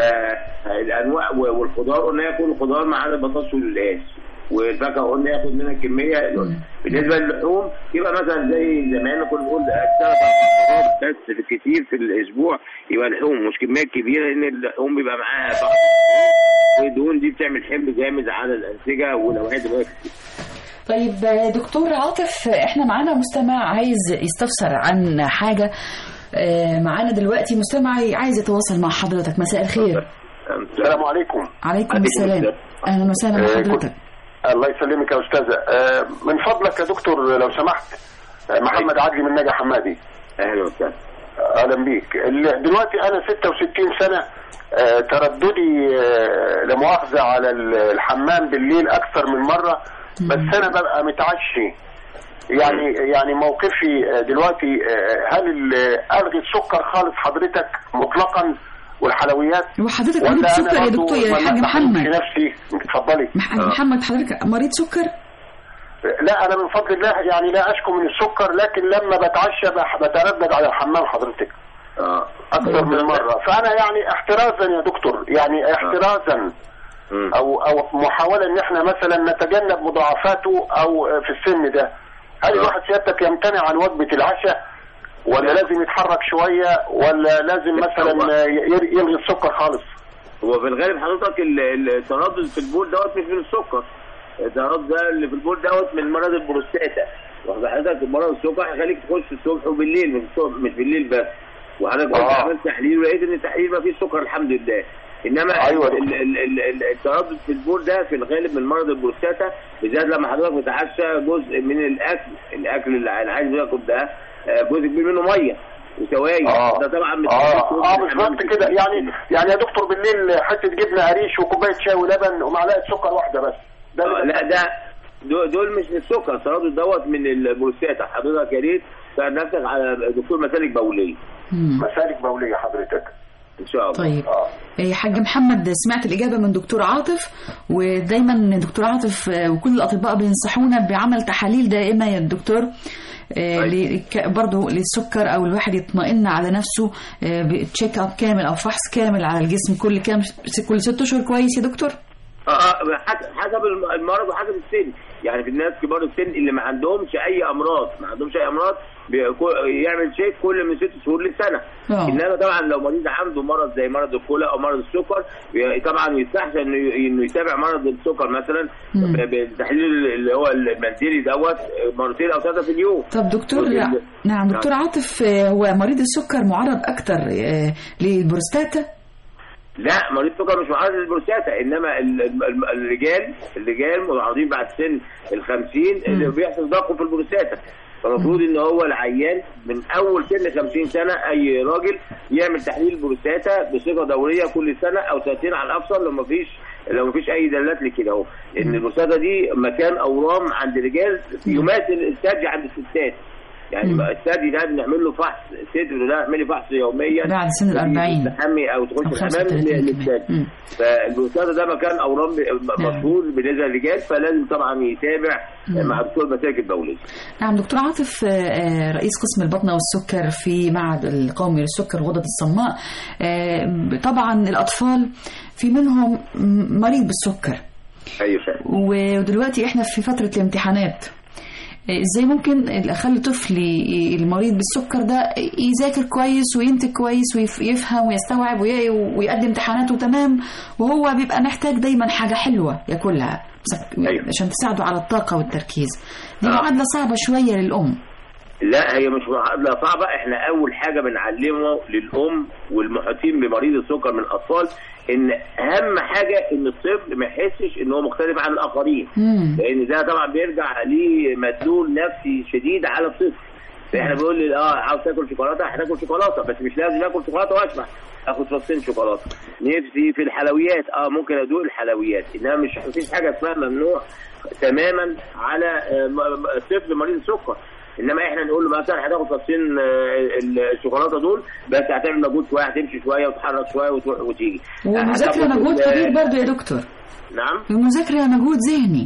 فالانواع والخضار قلنا ياكل الخضار مع البطاطس والقلقاس والفاكهه قلنا ياخد منها كميه بالنسبه للحوم يبقى مثلا زي زمان كنا بنقول ثلاث مرات بس في الكثير في الاسبوع يبقى اللحوم مش كميات كبيره لان اللحوم بيبقى معاها بعض والدهون دي بتعمل حمل جامد على الانسجه والاوعيه الدمويه كتير طيب آه، دكتور عاطف احنا معانا مستمع عايز يستفسر عن حاجة آه، معانا دلوقتي مستمع عايز يتواصل مع حضرتك مساء الخير السلام عليكم عليكم عليكم السلام السلام. اهلا وسهلا آه، بحضرتك الله يسلمك يا استاذه آه، من فضلك يا دكتور لو سمحت آه، محمد عدلي من نجا حمادي اهلا وسهلا اهلا بيك ال- دلوقتي انا 66 سنه آه، ترددي آه، لا مؤاخذه على ال- الحمام بالليل اكثر من مره بس انا ببقى متعشي يعني يعني موقفي آه، دلوقتي آه، هل ال- الغي السكر خالص حضرتك مطلقا والحلويات وحضرتك ولا مريض أنا سكر يا برضو دكتور يا ما حاج بحبش محمد نفسي اتفضلي مح- محمد حضرتك مريض سكر لا انا من فضل الله يعني لا اشكو من السكر لكن لما بتعشى بح- بتردد على الحمام حضرتك اه اكثر من مره فانا يعني احترازا يا دكتور يعني احترازا مم. او او محاوله ان احنا مثلا نتجنب مضاعفاته او في السن ده هل آه. الواحد سيادتك يمتنع عن وجبه العشاء ولا لازم يتحرك شويه ولا لازم مثلا ي- يلغي السكر خالص هو في الغالب حضرتك ال- ال- التردد في البول دوت مش من السكر التردد ده اللي في البول دوت من مرض البروستاتا واخد حضرتك مرض السكر هيخليك تخش الصبح وبالليل مش الصبح مش بالليل بس وحضرتك آه. قلت عملت تحليل ولقيت ان التحليل ما فيش سكر الحمد لله انما أيوة. ال- ال- ال- ال- التردد في البول ده في الغالب من مرض البروستاتا بالذات لما حضرتك بتتعشى جزء من الاكل الاكل اللي عايز ياكل ده آه، جزء كبير منه ميه وسوائل اه ده طبعا من اه اه بالظبط كده يعني يعني يا دكتور بالليل حته جبنه قريش وكوبايه شاي ولبن ومعلقه سكر واحده بس ده آه، اللي لا ده دول- دول مش من السكر التردد دوت من البروستاتا حضرتك يا ريت تساعد نفسك على دكتور مسالك بوليه مم. مسالك بوليه حضرتك ان شاء الله طيب اه يا حاج محمد سمعت الإجابة من دكتور عاطف ودايما دكتور عاطف آه، وكل الأطباء بينصحونا بعمل تحاليل دائمة يا دكتور آه، ل- ك- برضه للسكر او الواحد يطمئن على نفسه آه، بتشيك اب كامل او فحص كامل على الجسم كل كام كل ست اشهر كويس يا دكتور اه آه، حسب حسب الم- المرض وحسب السن يعني في الناس كبار السن اللي ما عندهمش اي امراض ما عندهمش اي امراض بيكو- يعمل شيك كل من ست شهور لسنه آه. انما طبعا لو مريض عنده مرض زي مرض الكلى او مرض السكر ي- طبعا يستحسن انه ي- انه يتابع مرض السكر مثلا مم. ب- بالتحليل اللي هو المنزلي دوت مرتين او ثلاثه في اليوم طب دكتور وال- نعم دكتور عاطف آه، هو مريض السكر معرض اكتر آه، للبروستاتا لا مريض السكر مش معرض للبروستاتا انما ال- ال- ال- الرجال الرجال معرضين بعد سن ال 50 اللي بيحصل تضخم في البروستاتا فالمفروض ان هو العيان من اول سن 50 سنه اي راجل يعمل تحليل بروستاتا بصفه دوريه كل سنه او سنتين على الافضل لو ما فيش لو ما فيش اي دلالات لكده اهو لان البروستاتا دي مكان اورام عند الرجال يماثل الثدي عند الستات يعني مم. الثدي ده بنعمل له فحص صدر ده اعملي فحص يوميا بعد سن ال 40 تحمي او أو تخش 35 الحمام كمان. للثدي مم. فالبروستاتا ده مكان اورام نعم. مشهور بالنسبه للرجال فلازم طبعا يتابع مم. مع دكتور مسالك البوليه نعم دكتور عاطف آه، آه، رئيس قسم البطنة والسكر في معهد القومي للسكر وغدد الصماء آه، طبعا الأطفال في منهم م- مريض بالسكر ايوه فاهم ودلوقتي احنا في فترة الامتحانات آه، ازاي ممكن اخلي طفلي المريض بالسكر ده يذاكر كويس وينتج كويس ويفهم ويستوعب وي- ويقدم امتحاناته تمام وهو بيبقى محتاج دايما حاجة حلوة ياكلها بس- أيوة. عشان تساعده على الطاقة والتركيز دي آه. معادلة صعبة شوية للأم لا هي مش معادله صعبه احنا اول حاجه بنعلمه للام والمحيطين بمريض السكر من الاطفال ان اهم حاجه ان الطفل ما يحسش ان هو مختلف عن الاخرين مم. لان ده طبعا بيرجع ليه مدلول نفسي شديد على الطفل فاحنا بنقول لي اه عاوز تاكل شوكولاته هتاكل شوكولاته بس مش لازم اكل شوكولاته واشبع اخد فصين شوكولاته نفسي في الحلويات اه ممكن ادوق الحلويات انما مش مفيش حاجه اسمها ممنوع تماما على آه، م- م- طفل مريض السكر انما احنا نقول له مثلا هتاخد فصين آه، الشوكولاته دول بس هتعمل مجهود شويه هتمشي شويه وتتحرك شويه وتروح وتيجي والمذاكرة هتاخد مجهود ال- كبير برضه يا دكتور نعم المذاكرة مجهود ذهني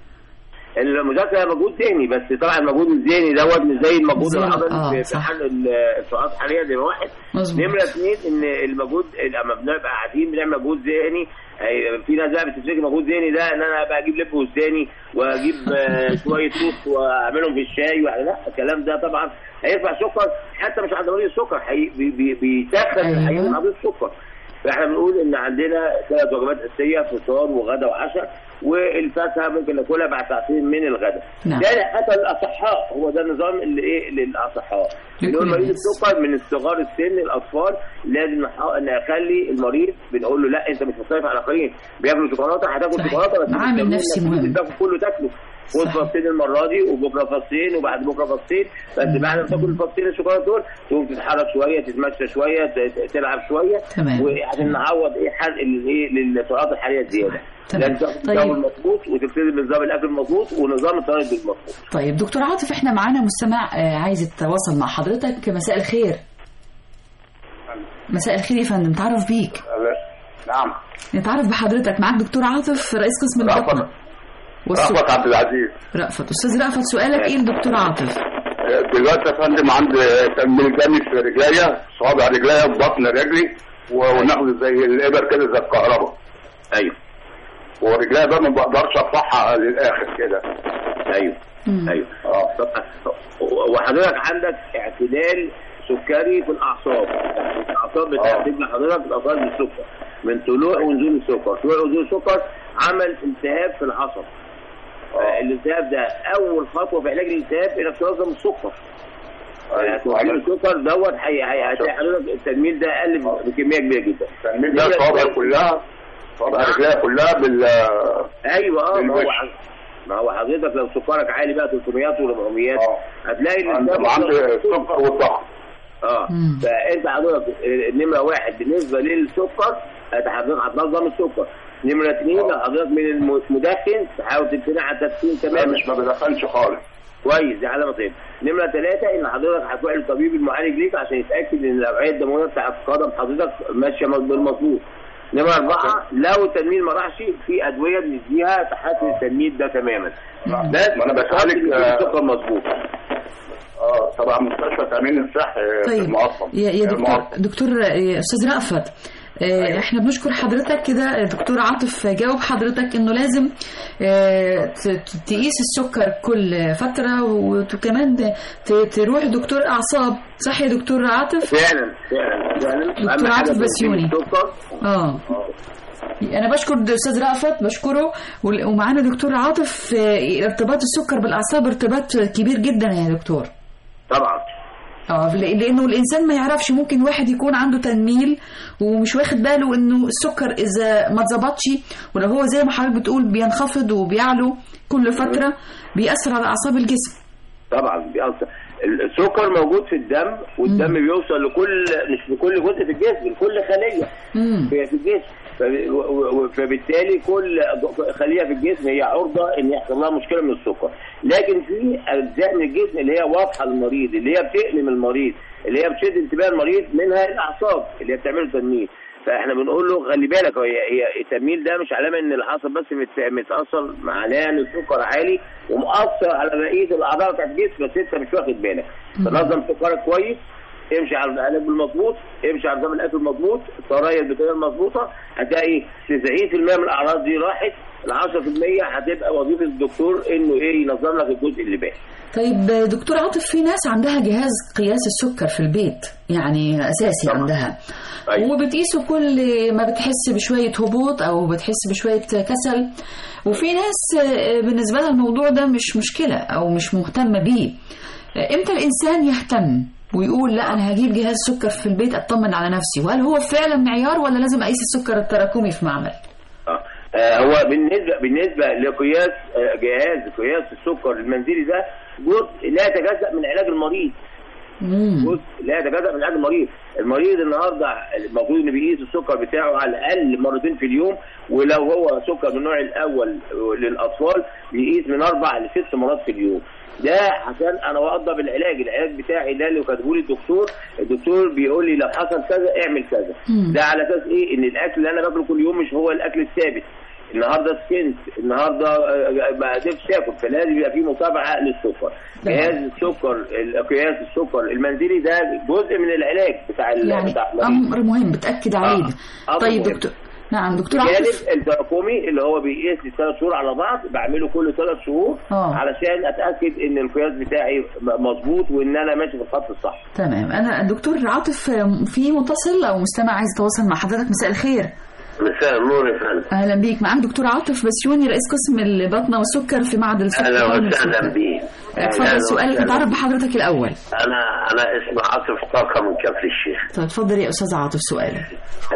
المذاكره مجهود ذهني بس طبعا المجهود الذهني دوت مش زي المجهود زي- العضلي آه، في- في صح. حل ال- السؤالات الحاليه دي واحد مظبوط. نمره اثنين ان المجهود لما بنبقى قاعدين بنعمل مجهود ذهني هي- في ناس بقى بتفتكر مجهود ذهني ده ان انا بقى اجيب لب وسداني واجيب آه، شويه توت واعملهم في الشاي ولا لا الكلام ده طبعا هيرفع سكر حتى مش عند مريض السكر هي- بي- بي- بيسخن أيوة. الحقيقه مريض السكر فاحنا بنقول ان عندنا ثلاث وجبات اساسيه فطار وغدا وعشاء والفاكهه ممكن ناكلها بعد ساعتين من الغداء نعم. ده حتى الاصحاء هو ده النظام اللي ايه للاصحاء اللي هو لكل مريض الناس. السكر من صغار السن الاطفال لازم نح- نخلي المريض بنقول له لا انت مش مختلف عن الاخرين بياكلوا شوكولاته هتاكل صحيح. شوكولاته بس عامل مش نفسي لازم مهم. تاكل كله تاكله خد صحيح. فصين المره دي وبكره فصين وبعد بكره فصين بس بعد ما تاكل الفصين الشوكولاته دول تقوم تتحرك شويه تتمشى شويه ت- ت- تلعب شويه تمام. وعشان نعوض ايه حرق الايه للسعرات الحراريه الزياده تمام. لازم تاخد طيب. النظام المظبوط وتلتزم بنظام الاكل المظبوط ونظام التردد المظبوط طيب دكتور عاطف احنا معانا مستمع آه، عايز يتواصل مع حضرتك مساء الخير مساء الخير يا فندم تعرف بيك نعم نتعرف بحضرتك معاك دكتور عاطف رئيس قسم البطنة والسكر رأفت عبد العزيز رأفت استاذ رأفت سؤالك ايه لدكتور عاطف دلوقتي يا فندم عندي تنميل جامد في رجليا صوابع رجليا وبطن رجلي وناخد زي الابر كده زي الكهرباء ايوه ورجليا بقى ما بقدرش ارفعها للاخر كده ايوه مم. ايوه اه طب وحضرتك عندك اعتدال سكري في الاعصاب يعني الاعصاب بتعتمد لحضرتك الاعصاب بالسكر من طلوع ونزول السكر طلوع ونزول السكر عمل التهاب في العصب آه، الالتهاب ده اول خطوه في علاج الالتهاب انك تنظم السكر تنميل السكر دوت هي- هي- هتلاقي حضرتك التنميل ده اقل بكميه كبيره جدا التنميل ده الصوابع كلها صوابع رجليها كلها بال ايوه اه ما هو بالوش. ما هو حضرتك لو سكرك عالي بقى 300 و400 هتلاقي عند عند السكر والضغط اه فانت حضرتك نمره واحد بالنسبه للسكر انت حضرتك هتنظم السكر نمره اثنين لو حضرتك من المدخن تحاول تمتنع عن التدخين لا تماما مش ما بدخلش خالص كويس دي علامه طيبه نمره ثلاثه ان حضرتك هتروح للطبيب المعالج ليك عشان يتاكد ان الاوعيه الدمويه بتاعت قدم حضرتك ماشيه بالمظبوط نمره اربعه لو التنميل ما راحش في ادويه بنديها تحسن التنميل ده تماما بس ما أنا بسألك، يكون آه، السكر مظبوط اه طبعا مستشفى تامين الصحي في طيب المقطم يا يا دكتور المقطم. دكتور آه، استاذ رأفت آه، احنا بنشكر حضرتك كده دكتور عاطف جاوب حضرتك انه لازم آه، ت- ت- تقيس السكر كل فتره وكمان ت- تروح دكتور اعصاب صح يا دكتور عاطف فعلا فعلا فعلا دكتور أهم حاجة عاطف تنظيم بسيوني. السكر اه انا بشكر استاذ رأفت بشكره وال- ومعانا دكتور عاطف آه، ارتباط السكر بالاعصاب ارتباط كبير جدا يا دكتور طبعا اه لأ- لانه الانسان ما يعرفش ممكن واحد يكون عنده تنميل ومش واخد باله انه السكر اذا ما اتظبطش ولو هو زي ما حضرتك بتقول بينخفض وبيعلو كل فتره بيأثر على اعصاب الجسم طبعا بيأثر السكر موجود في الدم والدم بيوصل لكل مش لكل جزء في الجسم لكل خليه امم في في الجسم فب- و- و- فبالتالي كل خليه في الجسم هي عرضه ان يحصل لها مشكله من السكر لكن في اجزاء من الجسم اللي هي واضحه للمريض اللي هي بتألم المريض اللي هي بتشد انتباه المريض منها الاعصاب اللي هي بتعمل له تنميل فاحنا بنقول له خلي بالك هي هي التنميل ده مش علامه ان العصب بس مت- متاثر معناه ان السكر عالي ومؤثر على بقيه الاعضاء بتاعت الجسم بس انت مش واخد بالك فنظم سكرك كويس امشي على العلاج المظبوط امشي على نظام الاكل المظبوط الطرايه بالطريقه المظبوطه هتلاقي 90% من الاعراض دي راحت ال 10% هتبقى وظيفه الدكتور انه ايه ينظم لك الجزء اللي باقي طيب دكتور عاطف في ناس عندها جهاز قياس السكر في البيت يعني اساسي طبعا. عندها أيوة. وبتقيسه كل ما بتحس بشويه هبوط او بتحس بشويه كسل وفي ناس آه، بالنسبه لها الموضوع ده مش مشكله او مش مهتمه بيه آه، امتى الانسان يهتم ويقول لا انا هجيب جهاز سكر في البيت اطمن على نفسي وهل هو فعلا معيار ولا لازم اقيس السكر التراكمي في معمل آه. آه، هو بالنسبه بالنسبه لقياس آه، جهاز قياس السكر المنزلي ده جزء لا يتجزا من علاج المريض امم جزء لا يتجزا من علاج المريض المريض النهارده المفروض انه بيقيس السكر بتاعه على الاقل مرتين في اليوم ولو هو سكر من النوع الاول للاطفال بيقيس من اربع لست مرات في اليوم ده عشان انا اوضب العلاج العلاج بتاعي ده اللي كاتبه لي الدكتور الدكتور بيقول لي لو حصل كذا اعمل كذا مم. ده على اساس ايه ان الاكل اللي انا باكله كل يوم مش هو الاكل الثابت النهارده سكنت النهارده آه، ما قدرتش اكل فلازم يبقى في متابعه للسكر جهاز السكر ال- قياس السكر المنزلي ده جزء من العلاج بتاع ال- يعني بتاع المريض. امر مهم بتاكد عليه ده. أمر طيب مهم. دكتور نعم دكتور عاطف الجانب التراكمي اللي هو بيقيس لي ثلاث شهور على بعض بعمله كل ثلاث شهور آه. علشان اتاكد ان القياس بتاعي م- مظبوط وان انا ماشي في الخط الصح تمام انا الدكتور عاطف آه، في متصل او مستمع عايز يتواصل مع حضرتك مساء الخير مساء النور يا فندم اهلا بيك معاك دكتور عاطف بسيوني رئيس قسم البطنه والسكر في معهد السكر اهلا والسكر. وسهلا بيك اتفضل أهلاً سؤالك وسهلاً. نتعرف بحضرتك الاول انا انا اسمي عاطف طاقه من كفر الشيخ طيب اتفضل يا استاذ عاطف سؤالك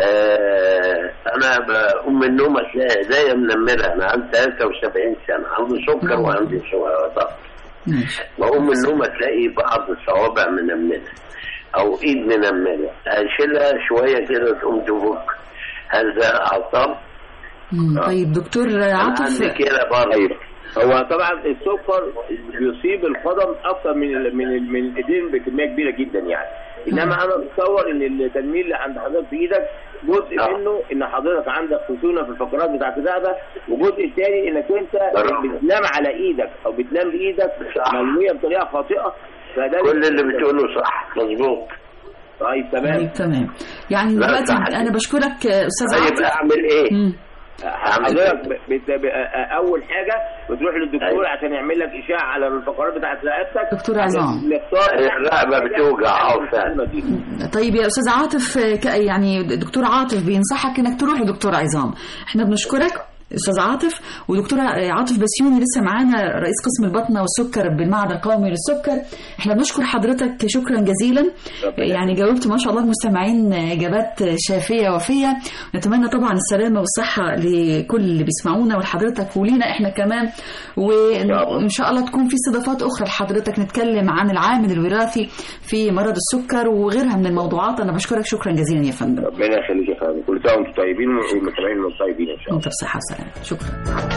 آه انا بقوم من النوم الاقي ايديا منمله انا عندي 73 سنه عندي سكر نعم. وعندي سو- ضغط ماشي بقوم من النوم تلاقي بعض الصوابع منمله او ايد منمله اشيلها شويه كده تقوم تفك هل ده اعصاب؟ مم. طيب دكتور انا عاطف عندي كده برضه هو طبعا السكر بيصيب القدم اكتر من ال من ال من الايدين بكميه كبيره جدا يعني انما انا بتصور ان التنميل اللي عند حضرتك في ايدك جزء آه. منه ان حضرتك عندك خشونه في الفقرات بتاعت الرقبه والجزء الثاني انك انت بالرغم. بتنام على ايدك او بتنام بايدك صح. ملويه بطريقه خاطئه فده كل اللي بتقوله صح مظبوط طيب تمام طيب تمام يعني لا، دلوقتي صح. انا بشكرك آه، استاذ طيب عاطف اعمل ايه؟ مم. حضرتك ب- بت- ب- اول حاجه بتروح للدكتور أيوة. عشان يعمل لك اشعه على الفقرات بتاعت رقبتك دكتور عظام. نختار الرقبة بتوجع، أه، فعلا. طيب يا استاذ عاطف آه، ك- يعني دكتور عاطف بينصحك انك تروح لدكتور عظام احنا بنشكرك استاذ عاطف ودكتوره عاطف بسيوني لسه معانا رئيس قسم البطنه والسكر بالمعهد القومي للسكر احنا بنشكر حضرتك شكرا جزيلا يعني جاوبت ما شاء الله المستمعين اجابات شافيه وفيه نتمنى طبعا السلامه والصحه لكل اللي بيسمعونا ولحضرتك ولينا احنا كمان وان شاء الله تكون في استضافات اخرى لحضرتك نتكلم عن العامل الوراثي في مرض السكر وغيرها من الموضوعات انا بشكرك شكرا جزيلا يا فندم ربنا يخليك يا فندم كل سنه وانتم طيبين والمتابعين طيبين ان شاء الله وانت بصحه وسلامه شكرا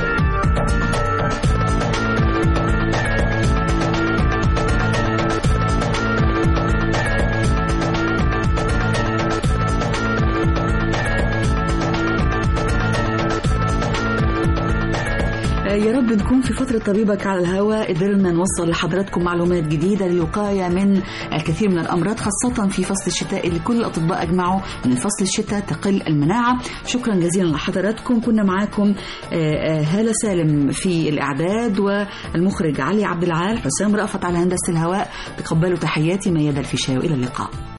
يا رب نكون في فترة طبيبك على الهواء قدرنا نوصل لحضراتكم معلومات جديدة للوقاية من الكثير من الأمراض خاصة في فصل الشتاء اللي كل الأطباء أجمعوا من فصل الشتاء تقل المناعة شكرا جزيلا لحضراتكم كنا معاكم هالة سالم في الإعداد والمخرج علي عبد العال حسام رأفت على هندسة الهواء تقبلوا تحياتي ميادة الفيشاوي إلى اللقاء